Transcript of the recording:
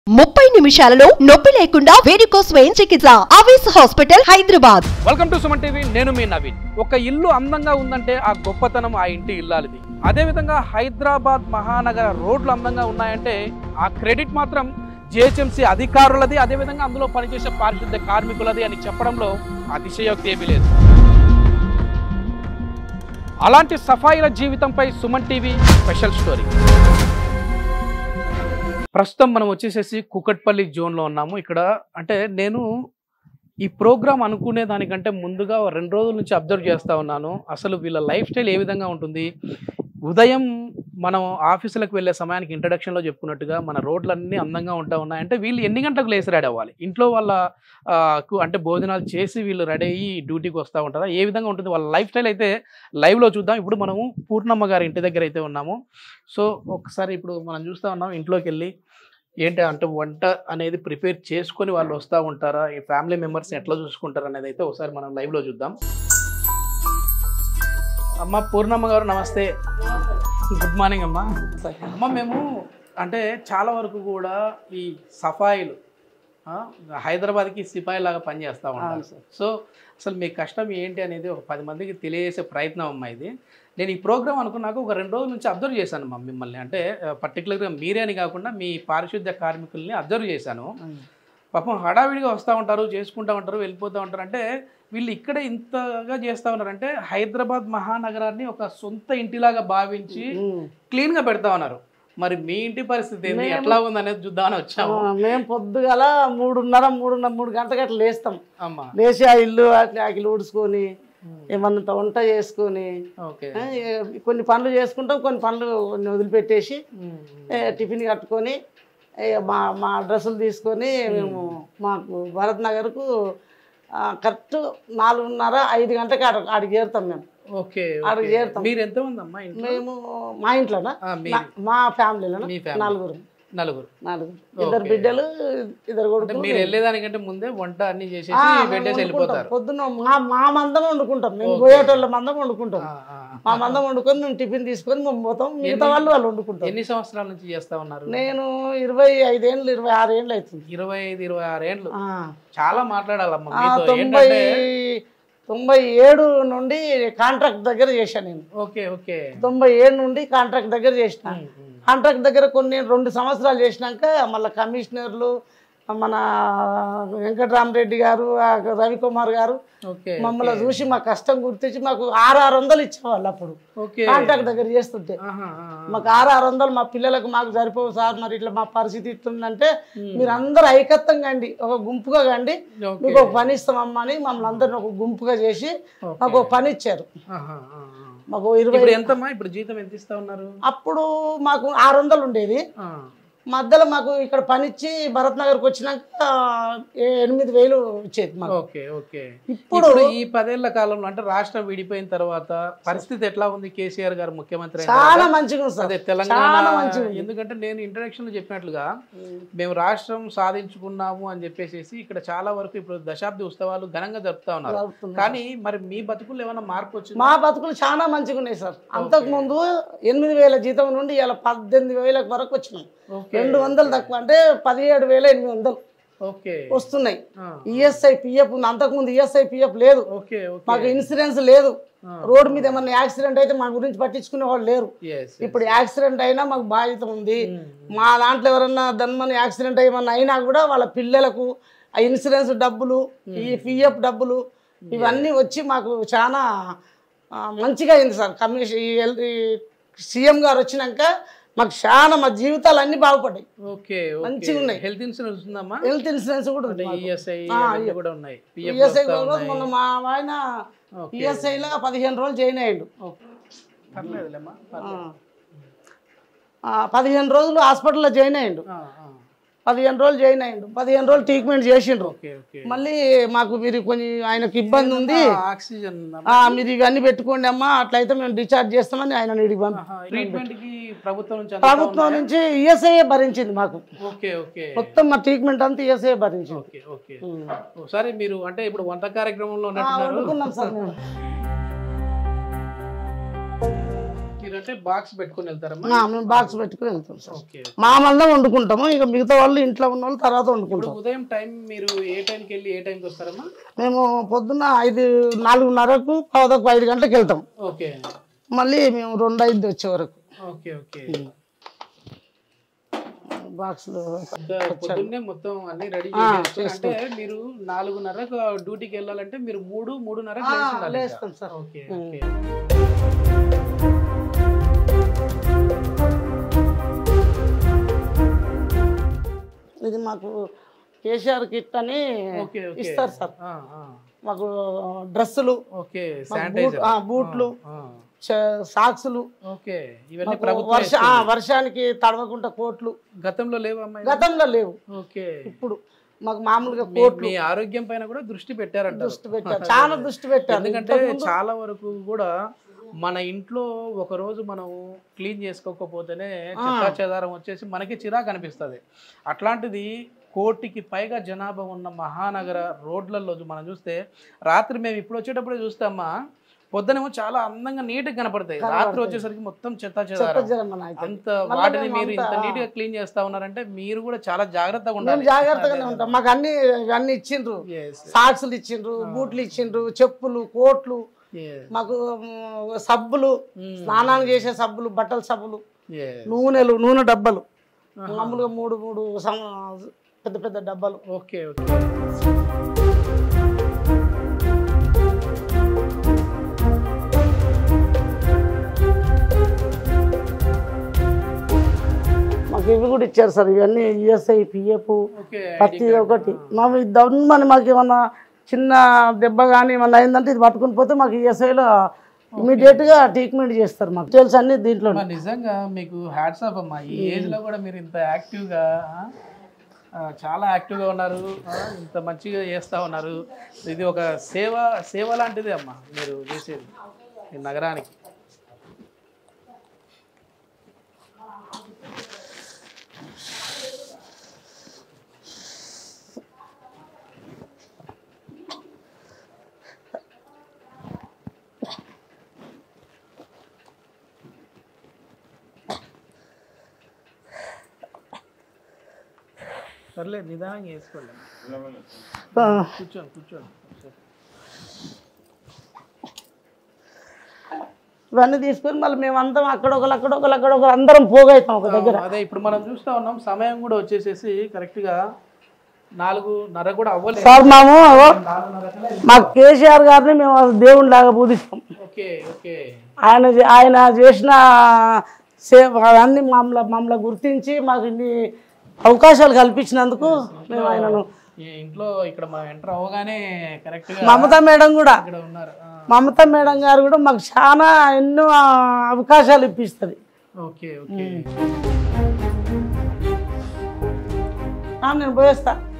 ముప్పై నిమిషాలలో నొప్పి లేకుండా వేడికోస్ స్వయం చికిత్స ఆవేశ hospital Hyderabad welcome to Suman TV నేను మీ నవీన్ ఒక ఇల్లు అందంగా ఉందంటే ఆ గొప్పతనం ఆ ఇంటి ఇల్లాలిది అదేవిధంగా హైదరాబాద్ మహానగర రోడ్లు అందంగా ఉన్నాయంటే ఆ క్రెడిట్ మాత్రం జిహెచ్ఎంసీ అధికారులది అదేవిధంగా అందులో పనిచేసే పారిశుద్ధ్య కార్మికులది అని చెప్పడంలో అతిశయోక్తి ఏమీ లేదు అలాంటి సఫాయిల జీవితంపై సుమన్ టీవీ స్పెషల్ స్టోరీ ప్రస్తుతం మనం వచ్చేసేసి కుకట్పల్లి జోన్లో ఉన్నాము ఇక్కడ అంటే నేను ఈ ప్రోగ్రామ్ అనుకునే దానికంటే ముందుగా ఓ రెండు రోజుల నుంచి అబ్జర్వ్ చేస్తూ ఉన్నాను అసలు వీళ్ళ లైఫ్ స్టైల్ ఏ విధంగా ఉంటుంది ఉదయం మనం ఆఫీసులకు వెళ్ళే సమయానికి ఇంట్రడక్షన్లో చెప్పుకున్నట్టుగా మన రోడ్లన్నీ అందంగా ఉంటా ఉన్నాయి అంటే వీళ్ళు ఎన్ని గంటలకు లేచి రెడీ అవ్వాలి ఇంట్లో వాళ్ళ ఆ, కు- అంటే భోజనాలు చేసి వీళ్ళు రెడీ అయ్యి డ్యూటీకి వస్తూ ఉంటారా ఏ విధంగా ఉంటుంది వాళ్ళ లైఫ్ స్టైల్ అయితే లైవ్లో చూద్దాం ఇప్పుడు మనము పూర్ణమ్మ గారి ఇంటి దగ్గర అయితే ఉన్నాము సో ఒకసారి ఇప్పుడు మనం చూస్తూ ఉన్నాం ఇంట్లోకి వెళ్ళి ఏంటి అంటే వంట అనేది ప్రిపేర్ చేసుకొని వాళ్ళు వస్తూ ఉంటారా ఈ ఫ్యామిలీ మెంబర్స్ని ఎట్లా చూసుకుంటారు అనేది అయితే ఒకసారి మనం లైవ్లో చూద్దాం అమ్మ పూర్ణమ్మ గారు నమస్తే గుడ్ మార్నింగ్ అమ్మా అమ్మ మేము అంటే చాలా వరకు కూడా ఈ సఫాయిలు ఆ, హైదరాబాద్కి సిపాయి లాగా పనిచేస్తూ ఉంటారు సో అసలు మీ కష్టం ఏంటి అనేది ఒక పది మందికి తెలియజేసే ప్రయత్నం అమ్మా ఇది నేను ఈ ప్రోగ్రామ్ అనుకున్నాక ఒక రెండు రోజుల నుంచి అబ్జర్వ్ చేశాను మా మిమ్మల్ని అంటే పర్టికులర్గా మీరే అని కాకుండా మీ పారిశుద్ధ్య కార్మికుల్ని అబ్జర్వ్ చేశాను పాపం హడావిడిగా వస్తూ ఉంటారు చేసుకుంటూ ఉంటారు వెళ్ళిపోతూ ఉంటారు అంటే వీళ్ళు ఇక్కడ ఇంతగా చేస్తూ ఉన్నారు అంటే హైదరాబాద్ మహానగరాన్ని ఒక సొంత ఇంటిలాగా భావించి క్లీన్గా పెడతా ఉన్నారు మరి మీ ఇంటి పరిస్థితి ఏంది మేము- ఎట్లా ఉంది అనేది చూద్దామని వచ్చాము ఆ, మేము పొద్దుగల మూడున్నర మూడున్నర మూడు గంటలకు అట్లా లేస్తాం అమ్మా లేచి ఆ ఇల్లు అట్లా ఆకిలి ఊడ్చుకొని ఏమన్నంత వంట చేసుకొని ఓకే ఆ, ఏ- కొన్ని పనులు చేసుకుంటాం కొన్ని పనులు కొన్ని వదిలిపెట్టేసి ఏ, టిఫిన్ కట్టుకొని ఏ, మా మా డ్రెస్సులు తీసుకొని మేము మాకు భరత్ నగర్కు ఆ, కరెక్ట్ నాలుగున్నర ఐదు గంటలకు ఆడ ఆడికి చేరుతాం మేము ఓకే ఆడికి ఓకే. చేరుతాం మీరు ఎంతమంది అమ్మా ఇంట్లో మేము మా ఇంట్లోనా ఆ, మీ నా- మా ఫ్యామిలీలో మీ ఫ్యామిలీ నలుగురు నలుగురు నలుగురు ఇద్దరు ఓకే. బిడ్డలు ఇద్దరు అంటే కొడుకులు మీరు వెళ్ళేదానికంటే ముందే వంట అన్ని ఆ, చేసేసి మేము పెట్టేసి వండుకుంటాం. వెళ్ళిపోతారు పొద్దున్న మా మా మందం వండుకుంటాం మేము ఓకే. పోయేటోళ్ళ మందం వండుకుంటాం ఆ, ఆ. మా మందం వండుకొని మేము టిఫిన్ తీసుకొని మేము పోతాం మిగతా ఎన్ని- వాళ్ళు వాళ్ళు వండుకుంటాం ఎన్ని సంవత్సరాల నుంచి చేస్తా ఉన్నారు నేను ఇరవై ఐదేళ్ళు ఇరవై ఆరు ఏళ్ళు అవుతుంది ఇరవై ఐదు ఇరవై ఆరు ఏండ్లు ఆ, చాలా మాట్లాడాలమ్మా ఆ, మీతో తొంభై ఏంటంటే తొంభై ఏడు నుండి కాంట్రాక్ట్ దగ్గర చేశాను నేను ఓకే ఓకే తొంభై ఏడు నుండి కాంట్రాక్ట్ దగ్గర చేసిన ఉమ్, ఉమ్. కాంట్రాక్ట్ దగ్గర కొన్ని రెండు సంవత్సరాలు చేసినాక మళ్ళీ కమిషనర్లు మన వెంకటరామరెడ్డి గారు ఆ రవికుమార్ గారు ఓకే మమ్మల్ని చూసి మా కష్టం గుర్తించి మాకు ఆరు ఆరు వందలు ఇచ్చేవాళ్ళు అప్పుడు ఓకే కాంట్రాక్ట్ దగ్గర చేస్తుంటే ఆహా, ఆ, ఆ. మాకు ఆరు ఆరు వందలు మా పిల్లలకు మాకు సరిపోవు సార్ మరి ఇట్లా మా పరిస్థితి ఇట్లుందంటే మీరు అందరూ ఐకత్తంగా అండి ఒక గుంపుగా కండి ఓకే. మీకు ఒక పని ఇస్తామమ్మా అని మమ్మల్ని అందరిని ఒక గుంపుగా చేసి ఓకే. మాకు ఒక పని ఇచ్చారు ఆహా, ఆ, ఆ. మాకు ఇరవై ఇప్పుడు ఎంతమ్మా ఇప్పుడు జీతం ఎంత ఇస్తా ఉన్నారు అప్పుడు మాకు ఆరు వందలు ఉండేది ఆ, మధ్యలో మాకు ఇక్కడ పని ఇచ్చి భరత్ నగర్కి వచ్చినాక ఏ- ఎనిమిది వేలు ఇచ్చేది మాకు ఓకే ఓకే ఇప్పుడు ఇప్పుడు ఈ పదేళ్ల కాలంలో అంటే రాష్ట్రం విడిపోయిన తర్వాత పరిస్థితి ఎట్లా ఉంది కేసీఆర్ గారు ముఖ్యమంత్రి అయిన చాలా తర్వాత? మంచిగా ఉంది సార్ అదే తెలంగాణ చాలా మంచిగా ఉంది. ఎందుకంటే నేను ఇంట్రడక్షన్ లో చెప్పినట్లుగా మేము రాష్ట్రం సాధించుకున్నాము అని చెప్పేసి ఇక్కడ చాలా వరకు ఇప్పుడు దశాబ్ది ఉత్సవాలు ఘనంగా జరుపుతా ఉన్నారు జరుపుతున్నారు. కానీ మరి మీ బతుకులు ఏమైనా మార్పు వచ్చింది మా బతుకులు చాలా మంచిగా ఉన్నాయి సార్ అంతకుముందు ఎనిమిది వేల జీతం నుండి ఇలా పద్దెనిమిది వేలకు వరకు వచ్చినాం ఓకే రెండు వందలు తక్కువ అంటే పదిహేడు వేల ఎనిమిది వందలు ఓకే వస్తున్నాయి ఆ, ఈఎస్ఐ పిఎఫ్ ఉంది అంతకుముందు ఈఎస్ఐ పిఎఫ్ లేదు ఓకే మాకు ఓకే ఇన్సూరెన్స్ లేదు ఆ. రోడ్డు మీద ఏమన్నా యాక్సిడెంట్ అయితే మా గురించి పట్టించుకునే వాళ్ళు లేరు Yes, yes. ఇప్పుడు యాక్సిడెంట్ అయినా మాకు బాధ్యత ఉంది ఉమ్, మా దాంట్లో ఎవరన్నా ధన్మని యాక్సిడెంట్ ఏమన్నా అయినా కూడా వాళ్ళ పిల్లలకు ఆ ఇన్సూరెన్స్ డబ్బులు ఈ పిఎఫ్ డబ్బులు ఇవన్నీ వచ్చి మాకు చాలా ఆ, మంచిగా అయింది సార్ కమిషన్ ఈ ఎల్- ఈ సీఎం గారు వచ్చినాక మాకు చాలా మా జీవితాలు అన్నీ బాగుపడ్డాయి ఓకే మంచిగా ఉన్నాయి. హెల్త్ ఇన్సూరెన్స్ ఉందమ్మా హెల్త్ ఇన్సూరెన్స్ కూడా ఉంది అంటే ఈఎస్ఐ ఆ, అవన్నీ కూడా ఉన్నాయి పిఎఫ్ ఈఎస్ఐ మొన్న మా ఆయన ఓకే. ఈఎస్ఐలో పదిహేను రోజులు జాయిన్ అయ్యాడు ఓకే. పర్లేదులేమ్మా పర్లేదు. ఆ, పదిహేను రోజులు హాస్పిటల్లో జాయిన్ అయ్యిండు ఆ, ఆ. పదిహేను రోజులు జాయిన్ అయ్యిండు పదిహేను రోజులు ట్రీట్మెంట్ చేసిండ్రు ఓకే ఓకే మళ్ళీ మాకు మీరు కొంచెం ఆయనకు ఇబ్బంది ఉంది ఆ, ఆక్సిజన్ ఉందమ్మా. ఆ, మీరు ఇవన్నీ పెట్టుకోండి అమ్మా అట్లయితే మేము డిశ్చార్జ్ చేస్తామని ఆయన నీడికి పంపి ఆహా, ట్రీట్మెంట్ కి ప్రభుత్వం నుంచి అందుతా ప్రభుత్వం ఉన్నాయా? నుంచి ఈఎస్ఐ భరించింది మాకు ఓకే ఓకే మొత్తం మా ట్రీట్మెంట్ అంతా ఈఎస్ఐ భరించింది ఓకే ఓకే ఒకసారి మీరు అంటే ఇప్పుడు వంట కార్యక్రమంలో ఉన్నట్టున్నారు వండుకున్నాం సార్ మేము ఈ మీరంటే బాక్స్ పెట్టుకొని వెళ్తారమ్మా ఆ, మేము బాక్స్ పెట్టుకుని వెళ్తాం సార్ ఓకే మా మందం వండుకుంటాము ఇక మిగతా వాళ్ళు ఇంట్లో ఉన్న వాళ్ళు తర్వాత ఇప్పుడు వండుకుంటాం ఉదయం టైం మీరు ఏ టైంకి వెళ్ళి ఏ టైంకి వస్తారమ్మా మేము పొద్దున్న ఐదు నాలుగున్నరకు పదొక ఐదు గంటలకు వెళ్తాం ఓకే మళ్ళీ మేము రెండు ఐదు వచ్చే వరకు ఓకే ఓకే బాక్స్లు ఇంకా పొద్దున్నే మొత్తం అన్ని రెడీ అంటే మీరు నాలుగున్నరకు డ్యూటీకి వెళ్ళాలంటే మీరు మూడు మూడున్నరకు లేచి ఉండాలి ఇంకా. లేస్తాం సార్ ఓకే ఓకే ఇది మాకు కేసీఆర్ కిట్ అని ఓకే ఓకే ఇస్తారు సార్ ఆ, ఆ. మాకు డ్రెస్సులు ఓకే బూట్- శానిటైజర్ ఆ, బూట్లు ఆ, చ- సాక్సులు ఓకే ఇవన్నీ మాకు ప్రభుత్వం వర్ష ఆ, వర్షానికి తడవకుండా కోట్లు గతంలో లేవా అమ్మాయి గతంలో లేవు ఓకే ఇప్పుడు మాకు మామూలుగా మీ- కోట్లు మీ ఆరోగ్యం పైన కూడా దృష్టి పెట్టారంట దృష్టి పెట్టారు చాలా దృష్టి పెట్టారు ఎందుకంటే చాలా వరకు కూడా మన ఇంట్లో ఒక రోజు మనం క్లీన్ చేసుకోకపోతేనే చెత్తా చెదారం వచ్చేసి మనకి చిరాకు అనిపిస్తుంది అట్లాంటిది కోటికి పైగా జనాభా ఉన్న మహానగర రోడ్లలో చూ- మనం చూస్తే రాత్రి మేము ఇప్పుడు వచ్చేటప్పుడే చూస్తామా పొద్దునేమో చాలా అందంగా నీట్గా కనపడతాయి రాత్రి వచ్చేసరికి మొత్తం చెత్తా చెదారం జరమని అయితే. అంత వాటిని మీరు ఇంత నీట్ గా క్లీన్ చేస్తా ఉన్నారంటే మీరు కూడా చాలా జాగ్రత్తగా మేము ఉండాలి జాగ్రత్తగానే ఉంటాం మాకు అన్ని అన్ని ఇచ్చిండ్రు Yes, సాక్సులు ఇచ్చిండ్రు బూట్లు ఇచ్చిండ్రు చెప్పులు కోట్లు yes, మాకు మ్, సబ్బులు Hmm. స్నానానికి చేసే సబ్బులు బట్టల సబ్బులు yes. నూనెలు నూనె డబ్బాలు మామూలుగా మూడు మూడు సం- పెద్ద పెద్ద డబ్బాలు ఓకే ఓకే మాకు ఇవి కూడా ఇచ్చారు సార్ ఇవన్నీ ఈఎస్ఐ పిఎఫ్ ఓకే ప్రతి ఒక్కటి మా దమ్మని మాకు ఏమన్నా చిన్న దెబ్బ కానీ ఏమన్నా అయిందంటే ఇది పట్టుకుని పోతే మాకు ఈఎస్ఐలో ఇమీడియట్గా ట్రీట్మెంట్ చేస్తారు మాకు డీటెయిల్స్ అన్ని దీంట్లో అమ్మా, నిజంగా మీకు హ్యాట్స్ ఆఫ్ అమ్మా ఈ ఏజ్ లో కూడా మీరు ఇంత యాక్టివ్గా ఆ, చాలా యాక్టివ్గా ఉన్నారు ఆ, ఇంత మంచిగా చేస్తా ఉన్నారు ఇది ఒక సేవ సేవ లాంటిది అమ్మా మీరు చేసేది ఈ నగరానికి సర్లే నిదానంగా వేసుకోండి ఆ, కూర్చోండి కూర్చోండి ఇవన్నీ తీసుకొని మళ్ళీ మేము అందరం అక్కడ ఒకరు అక్కడ ఒకరు అక్కడ ఒకరు అందరం పోగవుతాం ఒక దగ్గర అదే ఇప్పుడు మనం చూస్తా ఉన్నాం సమయం కూడా వచ్చేసేసి కరెక్ట్గా నాలుగున్నర కూడా అవ్వలేదు సార్ మేము నాలుగున్నర మా కేసీఆర్ గారిని మేము దేవుని లాగా పూజిస్తాం ఓకే ఓకే ఆయన చే- ఆయన చేసిన సేవ అవన్నీ మమ్మల్ని మమ్మల్ని గుర్తించి మాకు ఇన్ని అవకాశాలు కల్పించినందుకు మేము ఆయనను ఈ ఇంట్లో ఇక్కడ మనం ఎంటర్ అవ్వగానే కరెక్ట్గా మమతా మేడం కూడా ఇక్కడ ఉన్నారు ఆ, మమతా మేడం గారు కూడా మాకు చాలా ఎన్నో అవకాశాలు ఇప్పిస్తుంది ఓకే ఓకే నేను పోయేస్తా